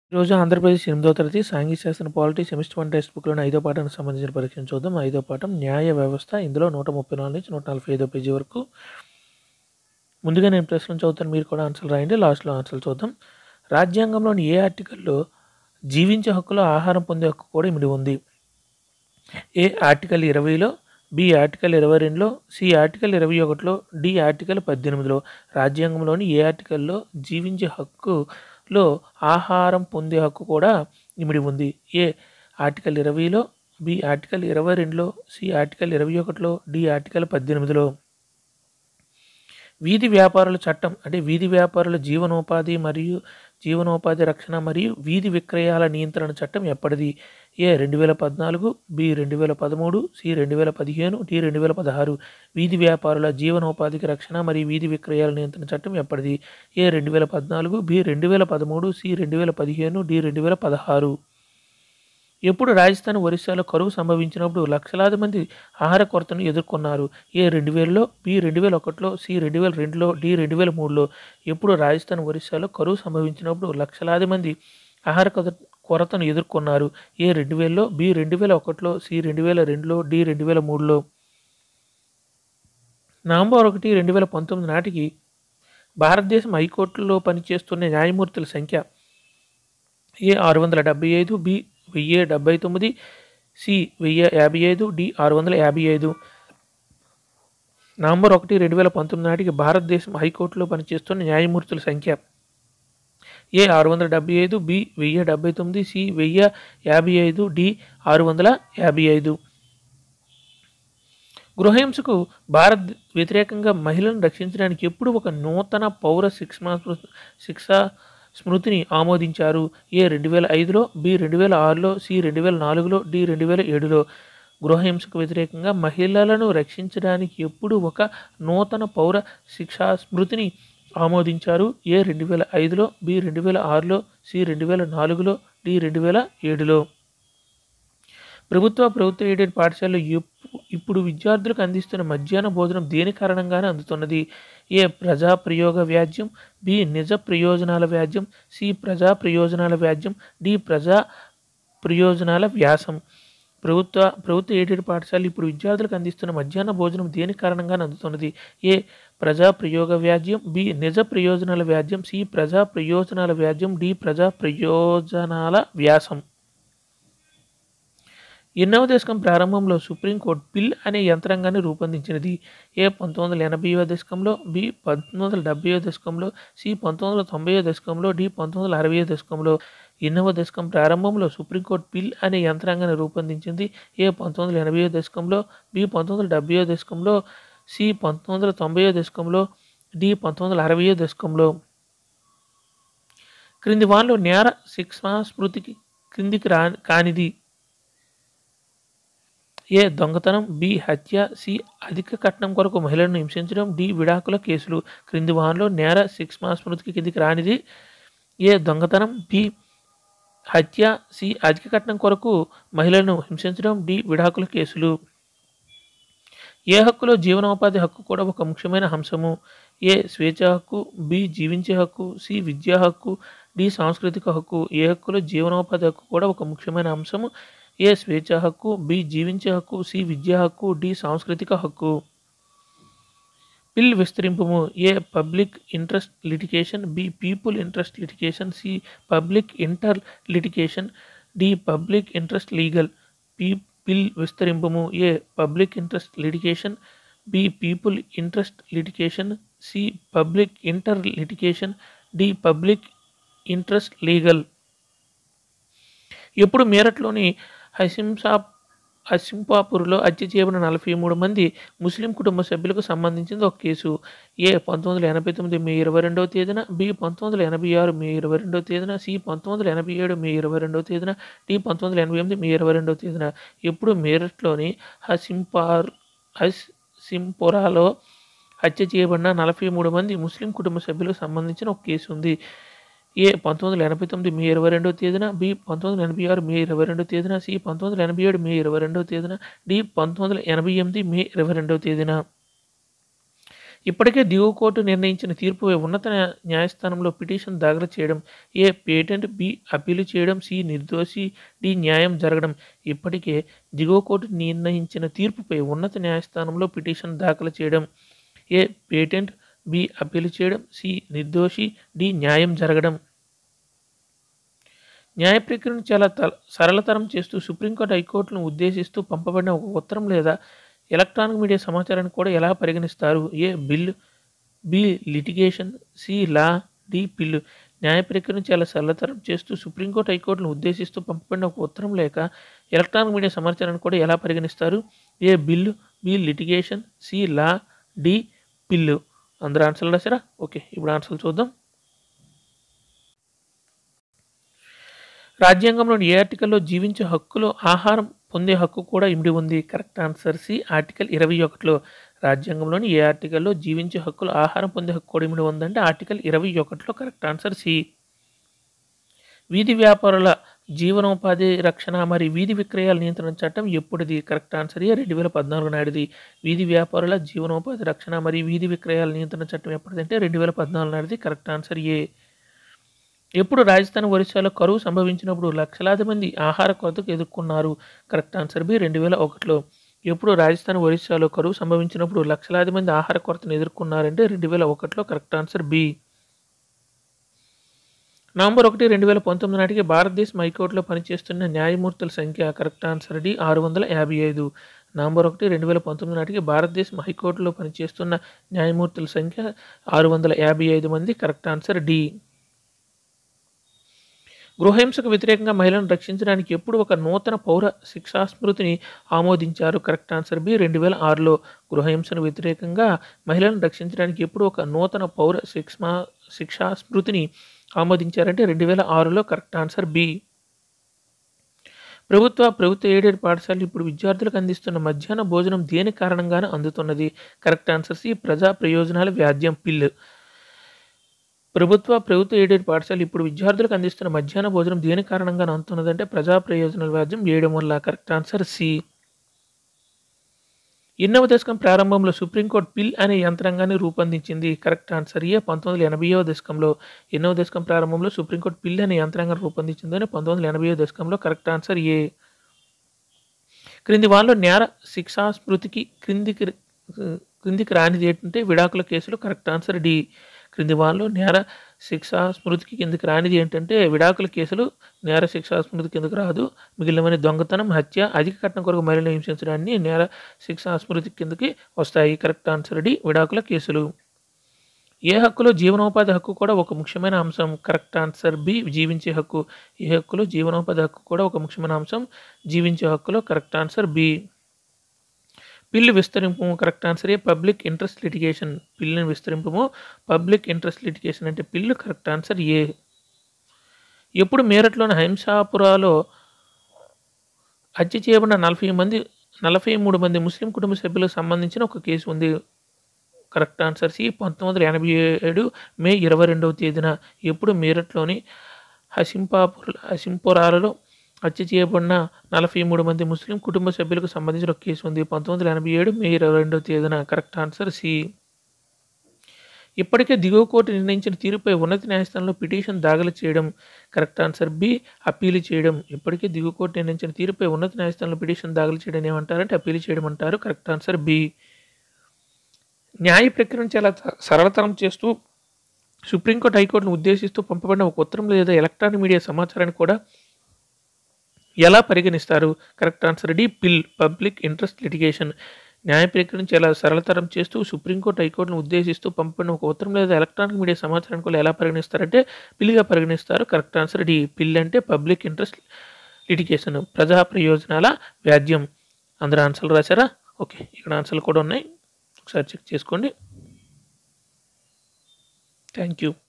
ఈరోజు ఆంధ్రప్రదేశ్ ఎనిమిదవ తరగతి సాంఘిక శాస్త్రం పాలిటీ సెమిస్టర్ వన్ టెక్స్ట్ బుక్లోని ఐదో పాఠానికి సంబంధించిన పరీక్షను చూద్దాం ఐదో పాఠం న్యాయ వ్యవస్థ ఇందులో నూట ముప్పై నాలుగు నుంచి నూట నలభై ఐదో పేజీ వరకు ముందుగా నేను ప్రశ్నలు చదువుతాను మీరు కూడా ఆన్సర్లు రాయండి లాస్ట్లో ఆన్సర్లు చూద్దాం రాజ్యాంగంలోని ఏ ఆర్టికల్లో జీవించే హక్కులో ఆహారం పొందే హక్కు కూడా ఇమిడి ఉంది ఏ ఆర్టికల్ ఇరవైలో బి ఆర్టికల్ ఇరవై రెండులో సి ఆర్టికల్ ఇరవై ఒకటిలో డి ఆర్టికల్ పద్దెనిమిదిలో రాజ్యాంగంలోని ఏ ఆర్టికల్లో జీవించే హక్కులో ఆహారం పొందే హక్కు కూడా ఇమిడి ఉంది ఏ ఆర్టికల్ ఇరవైలో బి ఆర్టికల్ ఇరవై రెండులో సి ఆర్టికల్ ఇరవై ఒకటిలో డి ఆర్టికల్ పద్దెనిమిదిలో వీధి వ్యాపారుల చట్టం అంటే వీధి వ్యాపారుల జీవనోపాధి మరియు జీవనోపాధి రక్షణ మరియు వీధి విక్రయాల నియంత్రణ చట్టం ఎప్పటిది ఏ రెండు వేల పద్నాలుగు బి రెండు వేల పదమూడు సి రెండు వేల పదిహేను డి రెండు వేల పదహారు వీధి వ్యాపారుల జీవనోపాధికి రక్షణ మరియు వీధి విక్రయాల నియంత్రణ చట్టం ఎప్పటిది ఏ రెండు వేల పద్నాలుగు బి రెండు వేల పదమూడు సి రెండు వేల పదిహేను డి రెండు వేల పదహారు ఎప్పుడు రాజస్థాన్ ఒరిస్సాలో కరువు సంభవించినప్పుడు లక్షలాది మంది ఆహార కొరతను ఎదుర్కొన్నారు ఏ రెండు వేలలో బి రెండు వేల ఒకటిలో సి రెండు వేల రెండులో డి రెండు వేల మూడులో ఎప్పుడు రాజస్థాన్ ఒరిస్సాలో కరువు సంభవించినప్పుడు లక్షలాది మంది ఆహార కొర కొరతను ఎదుర్కొన్నారు ఏ రెండు వేలలో బి రెండు వేల ఒకటిలో సి రెండు వేల రెండులో డి రెండు వేల మూడులో నవంబర్ ఒకటి రెండు వేల పంతొమ్మిది నాటికి భారతదేశం హైకోర్టులో పనిచేస్తున్న న్యాయమూర్తుల సంఖ్య ఏ ఆరు వందల డెబ్బై ఐదు బి వెయ్యి డెబ్బై తొమ్మిది సి వెయ్యి యాభై ఐదు డి ఆరు వందల యాభై ఐదు నవంబర్ ఒకటి రెండు వేల పంతొమ్మిది నాటికి భారతదేశం హైకోర్టులో పనిచేస్తున్న న్యాయమూర్తుల సంఖ్య ఏ ఆరు వందల డెబ్బై ఐదు బి వెయ్యి డెబ్బై తొమ్మిది సి వెయ్యి యాభై ఐదు డి ఆరు వందల యాభై ఐదు గృహహింసకు భారత్ వ్యతిరేకంగా మహిళలను రక్షించడానికి ఎప్పుడు ఒక నూతన పౌర శిక్షణ శిక్షా స్మృతిని ఆమోదించారు ఏ రెండు వేల ఐదులో బి రెండు వేల ఆరులో సి రెండు వేల నాలుగులో డి రెండు వేల ఏడులో గృహహింసకు వ్యతిరేకంగా మహిళలను రక్షించడానికి ఎప్పుడు ఒక నూతన పౌర శిక్షా స్మృతిని ఆమోదించారు ఏ రెండు వేల ఐదులో బి రెండు వేల ఆరులో సి రెండు వేల నాలుగులో డి రెండు వేల ఏడులో ప్రభుత్వ ప్రభుత్వ ఎయిడెడ్ పాఠశాలలు ఇప్పుడు విద్యార్థులకు అందిస్తున్న మధ్యాహ్న భోజనం దేని కారణంగానే అందుతున్నది ఏ ప్రజా ప్రయోగ వ్యాజ్యం బి నిజ ప్రయోజనాల వ్యాజ్యం సి ప్రజా ప్రయోజనాల వ్యాజ్యం డి ప్రజా ప్రయోజనాల వ్యాసం ప్రభుత్వ ప్రభుత్వ ఎయిడెడ్ పాఠశాలలు ఇప్పుడు విద్యార్థులకు అందిస్తున్న మధ్యాహ్న భోజనం దేని కారణంగానే అందుతున్నది ఏ ప్రజా ప్రయోగ వ్యాజ్యం బి నిజ ప్రయోజనాల వ్యాజ్యం సి ప్రజా ప్రయోజనాల వ్యాజ్యం డి ప్రజా ప్రయోజనాల వ్యాసం ఎన్నవ దశకం ప్రారంభంలో సుప్రీంకోర్టు బిల్ అనే యంత్రాంగాన్ని రూపొందించినది ఏ పంతొమ్మిది వందల ఎనభైవ దశకంలో బి పంతొమ్మిది వందల డెబ్బైవ దశకంలో సి పంతొమ్మిది వందల తొంభైవ దశకంలో డి పంతొమ్మిది వందల అరవై దశకంలో ఎన్నవ దశకం ప్రారంభంలో సుప్రీంకోర్టు బిల్ అనే యంత్రాంగాన్ని రూపొందించింది ఏ పంతొమ్మిది వందల ఎనభైవ దశకంలో బి పంతొమ్మిది వందల డెబ్బైవ దశకంలో సి పంతొమ్మిది వందల తొంభైవ దశకంలో డి పంతొమ్మిది వందల అరవై దశకంలో క్రింది వాన్లో నేర శిక్షణ స్మృతికి క్రిందికి రా కానిది ఏ దొంగతనం బి హత్య సి అధిక కట్నం కొరకు మహిళలను హింసించడం డి విడాకుల కేసులు క్రింది వాహనంలో నేర శిక్షణ స్మృతికి కిందికి రానిది ఏ దొంగతనం బి హత్య సి అధిక కట్నం కొరకు మహిళలను హింసించడం డి విడాకుల కేసులు ఏ హక్కులో జీవనోపాధి హక్కు కూడా ఒక ముఖ్యమైన అంశము ఏ స్వేచ్ఛ హక్కు బి జీవించే హక్కు సి విద్యా హక్కు డి సాంస్కృతిక హక్కు ఏ హక్కులో జీవనోపాధి హక్కు కూడా ఒక ముఖ్యమైన అంశము ఏ స్వేచ్ఛ హక్కు బి జీవించే హక్కు సి విద్యా హక్కు డి సాంస్కృతిక హక్కు బిల్ విస్తరింపుము A public interest litigation B people interest litigation C public inter litigation D public interest legal P PIL విస్తరింపుము A public interest litigation B people interest litigation C public inter litigation D public interest legal ఎప్పుడు మీరట్లోని హసింసా హసింపాపూర్లో హత్య చేయబడిన నలభై మూడు మంది ముస్లిం కుటుంబ సభ్యులకు సంబంధించింది ఒక కేసు ఏ పంతొమ్మిది వందల ఎనభై తొమ్మిది మే ఇరవై రెండవ తేదీన బి పంతొమ్మిది వందల ఎనభై ఆరు మే ఇరవై రెండవ తేదీన సి పంతొమ్మిది వందల ఎనభై ఏడు మే ఇరవై రెండవ తేదీన డి పంతొమ్మిది వందల ఎనభై ఎనిమిది మే ఇరవై రెండవ తేదీన ఎప్పుడు మీరట్లోని హసింపార్ హసింపురాలో హత్య చేయబడిన నలభై మూడు మంది ముస్లిం కుటుంబ సభ్యులకు సంబంధించిన ఒక కేసు ఉంది ఏ పంతొమ్మిది వందల ఎనభై తొమ్మిది మే ఇరవై రెండవ తేదీన బి పంతొమ్మిది వందల ఎనభై ఆరు మే ఇరవై రెండవ తేదీన సి పంతొమ్మిది వందల ఎనభై ఏడు మే ఇరవై రెండవ తేదీన డి పంతొమ్మిది వందల ఎనభై ఎనిమిది మే ఇరవై రెండవ తేదీన ఇప్పటికే దిగువ కోర్టు నిర్ణయించిన తీర్పుపై ఉన్నత న్యా- న్యాయస్థానంలో పిటిషన్ దాఖలు చేయడం ఏ పేటెంట్ బి అప్పీలు చేయడం సి నిర్దోషి డి న్యాయం జరగడం ఇప్పటికే దిగువ కోర్టు నిర్ణయించిన తీర్పుపై ఉన్నత న్యాయస్థానంలో పిటిషన్ దాఖలు చేయడం ఏ పేటెంట్ బి అప్పీలు చేయడం సి నిర్దోషి డి న్యాయం జరగడం న్యాయ ప్రక్రియను చాలా త సరళతరం చేస్తూ సుప్రీంకోర్టు హైకోర్టును ఉద్దేశిస్తూ పంపబడిన ఒక ఉత్తరం లేదా ఎలక్ట్రానిక్ మీడియా సమాచారాన్ని కూడా ఎలా పరిగణిస్తారు A bill B litigation C law D PIL న్యాయ ప్రక్రియను చాలా సరళతరం చేస్తూ సుప్రీంకోర్టు హైకోర్టును ఉద్దేశిస్తూ పంపబడిన ఒక ఉత్తరం లేక ఎలక్ట్రానిక్ మీడియా సమాచారాన్ని కూడా ఎలా పరిగణిస్తారు A bill B litigation C law D PIL అందరూ ఆన్సర్లు రాశారా ఓకే ఇప్పుడు ఆన్సర్లు చూద్దాం రాజ్యాంగంలోని ఏ ఆర్టికల్లో జీవించే హక్కులో ఆహారం పొందే హక్కు కూడా ఇమిడి ఉంది కరెక్ట్ ఆన్సర్ సి ఆర్టికల్ ఇరవై ఒకటిలో రాజ్యాంగంలోని ఏ ఆర్టికల్లో జీవించే హక్కులో ఆహారం పొందే హక్కు కూడా ఇమిడి ఉందంటే ఆర్టికల్ ఇరవై ఒకటిలో కరెక్ట్ ఆన్సర్ సి వీధి వ్యాపారుల జీవనోపాధి రక్షణ మరియు వీధి విక్రయాల నియంత్రణ చట్టం ఎప్పుడుది కరెక్ట్ ఆన్సర్ ఏ రెండు వేల పద్నాలుగు నాటిది వీధి వ్యాపారుల జీవనోపాధి రక్షణ మరియు వీధి విక్రయాల నియంత్రణ చట్టం ఎప్పుడుదంటే రెండు వేల పద్నాలుగు నాటిది కరెక్ట్ ఆన్సర్ ఏ ఎప్పుడు రాజస్థాన్ ఒరిస్సాలో కరువు సంభవించినప్పుడు లక్షలాది మంది ఆహార కొరతకు ఎదుర్కొన్నారు కరెక్ట్ ఆన్సర్ బి రెండు వేల ఒకటిలో ఎప్పుడు రాజస్థాన్ ఒరిస్సాలో కరువు సంభవించినప్పుడు లక్షలాది మంది ఆహార కొరతను ఎదుర్కొన్నారంటే రెండు వేల ఒకటిలో కరెక్ట్ ఆన్సర్ బి నవంబర్ ఒకటి రెండు వేల పంతొమ్మిది నాటికి భారతదేశం హైకోర్టులో పనిచేస్తున్న న్యాయమూర్తుల సంఖ్య కరెక్ట్ ఆన్సర్ డి ఆరు వందల యాభై ఐదు నవంబర్ ఒకటి రెండు వేల పంతొమ్మిది నాటికి భారతదేశం హైకోర్టులో పనిచేస్తున్న న్యాయమూర్తుల సంఖ్య ఆరు వందల యాభై ఐదు మంది కరెక్ట్ ఆన్సర్ డి గృహహింసకు వ్యతిరేకంగా మహిళలను రక్షించడానికి ఎప్పుడు ఒక నూతన పౌర శిక్షా స్మృతిని ఆమోదించారు కరెక్ట్ ఆన్సర్ బి రెండు వేల ఆరులో గృహహింసను వ్యతిరేకంగా మహిళలను రక్షించడానికి ఎప్పుడు ఒక నూతన పౌర శిక్షా శిక్షా స్మృతిని ఆమోదించారంటే రెండు వేల ఆరులో కరెక్ట్ ఆన్సర్ బి ప్రభుత్వ ప్రభుత్వ ఎయిడెడ్ పాఠశాలలు ఇప్పుడు విద్యార్థులకు అందిస్తున్న మధ్యాహ్న భోజనం దేని కారణంగానే అందుతున్నది కరెక్ట్ ఆన్సర్ సి ప్రజా ప్రయోజనాల వ్యాజ్యం పిల్ ప్రభుత్వ ప్రభుత్వ ఎయిడెడ్ పాఠశాలలు ఇప్పుడు విద్యార్థులకు అందిస్తున్న మధ్యాహ్న భోజనం దేని కారణంగా అందుతున్నదంటే ప్రజా ప్రయోజనాల వ్యాజ్యం వేయడం వల్ల కరెక్ట్ ఆన్సర్ సి ఎన్నవ దశకం ప్రారంభంలో సుప్రీంకోర్టు పిల్ అనే యంత్రాంగాన్ని రూపొందించింది కరెక్ట్ ఆన్సర్ ఏ పంతొమ్మిది వందల ఎనభైవ దశకంలో ఎన్నవ దశకం ప్రారంభంలో సుప్రీంకోర్టు పిల్ అనే యంత్రాంగాన్ని రూపొందించిందని పంతొమ్మిది వందల ఎనభైవ దశకంలో కరెక్ట్ ఆన్సర్ ఏ క్రింది వాళ్ళలో నేర శిక్షా స్మృతికి క్రిందికి క్రిందికి రానిది ఏంటంటే విడాకుల కేసులు కరెక్ట్ ఆన్సర్ డి క్రింది వాళ్ళు నేర శిక్షా స్మృతికి కిందకి రానిది ఏంటంటే విడాకుల కేసులు నేర శిక్షా స్మృతి కిందకి రాదు మిగిలినవన్నీ దొంగతనం హత్య అధిక కట్నం కొరకు మహిళలు హింసించడాన్ని నేర శిక్షా స్మృతి కిందకి వస్తాయి కరెక్ట్ ఆన్సర్ డి విడాకుల కేసులు ఏ హక్కులో జీవనోపాధి హక్కు కూడా ఒక ముఖ్యమైన అంశం కరెక్ట్ ఆన్సర్ బి జీవించే హక్కు ఏ హక్కులో జీవనోపాధి హక్కు కూడా ఒక ముఖ్యమైన అంశం జీవించే హక్కులో కరెక్ట్ ఆన్సర్ బి పిల్లు విస్తరింపు correct answer A public interest litigation పిల్లుని విస్తరింపము పబ్లిక్ ఇంట్రెస్ట్ లిటిగేషన్ అంటే పిల్లు కరెక్ట్ ఆన్సర్ ఏ ఎప్పుడు మేరట్లోని హంసాపురాలో హత్య చేయబడిన నలభై మంది నలభై మూడు మంది ముస్లిం కుటుంబ సభ్యులకు సంబంధించిన ఒక కేసు ఉంది కరెక్ట్ ఆన్సర్ సి పంతొమ్మిది వందల ఎనభై ఏడు మే ఇరవై రెండవ తేదీన ఎప్పుడు మీరట్లోని హసింపాపుర హసింపురాలలో హత్య చేయబడిన నలభై మూడు మంది ముస్లిం కుటుంబ సభ్యులకు సంబంధించిన ఒక కేసు ఉంది పంతొమ్మిది వందల ఎనభై ఏడు మే ఇరవై రెండవ తేదీన కరెక్ట్ ఆన్సర్ సి ఇప్పటికే దిగువ కోర్టు నిర్ణయించిన తీరుపై ఉన్నత న్యాయస్థానంలో పిటిషన్ దాఖలు చేయడం కరెక్ట్ ఆన్సర్ బి అప్పీలు చేయడం ఇప్పటికే దిగువ కోర్టు నిర్ణయించిన తీరుపై ఉన్నత న్యాయస్థానంలో పిటిషన్ దాఖలు చేయడం ఏమంటారంటే అప్పీలు చేయడం అంటారు కరెక్ట్ ఆన్సర్ బి న్యాయ ప్రక్రియను చాలా సరళతరం చేస్తూ సుప్రీంకోర్టు హైకోర్టును ఉద్దేశిస్తూ పంపబడిన ఒక ఉత్తరం లేదా ఎలక్ట్రానిక్ మీడియా సమాచారాన్ని కూడా ఎలా పరిగణిస్తారు correct answer D PIL public interest litigation న్యాయ ప్రక్రియను చాలా సరళతరం చేస్తూ సుప్రీంకోర్టు హైకోర్టును ఉద్దేశిస్తూ పంపిన ఒక ఉత్తరం లేదా ఎలక్ట్రానిక్ మీడియా సమాచారాన్ని కూడా ఎలా పరిగణిస్తారంటే పిల్గా పరిగణిస్తారు కరెక్ట్ ఆన్సర్ డి పిల్ అంటే పబ్లిక్ ఇంట్రెస్ట్ లిటిగేషన్ ప్రజా ప్రయోజనాల వ్యాజ్యం అందరూ ఆన్సర్లు రాశారా ఓకే ఇక్కడ ఆన్సర్లు కూడా ఉన్నాయి ఒకసారి చెక్ చేసుకోండి థ్యాంక్ యూ